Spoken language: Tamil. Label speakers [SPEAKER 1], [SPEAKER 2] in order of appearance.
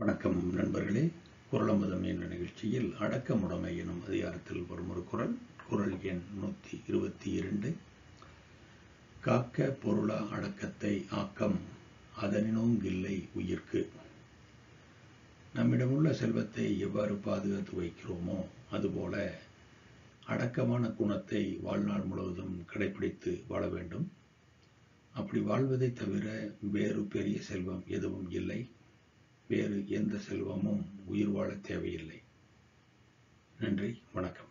[SPEAKER 1] வணக்கம் நண்பர்களே குரலமுதம் என்ற நிகழ்ச்சியில் அடக்கமுடைமை எனும் அதிகாரத்தில் வரும் ஒரு குரல் குரல் எண் நூற்றி இருபத்தி இரண்டு காக்க பொருளா அடக்கத்தை ஆக்கம் அதனினோங்கில்லை உயிர்க்கு நம்மிடமுள்ள செல்வத்தை எவ்வாறு பாதுகாத்து வைக்கிறோமோ அதுபோல அடக்கமான குணத்தை வாழ்நாள் முழுவதும் கடைபிடித்து வாழ வேண்டும் அப்படி வாழ்வதை தவிர வேறு பெரிய செல்வம் எதுவும் இல்லை வேறு எந்த செல்வமும் உயிர் வாழ தேவையில்லை நன்றி வணக்கம்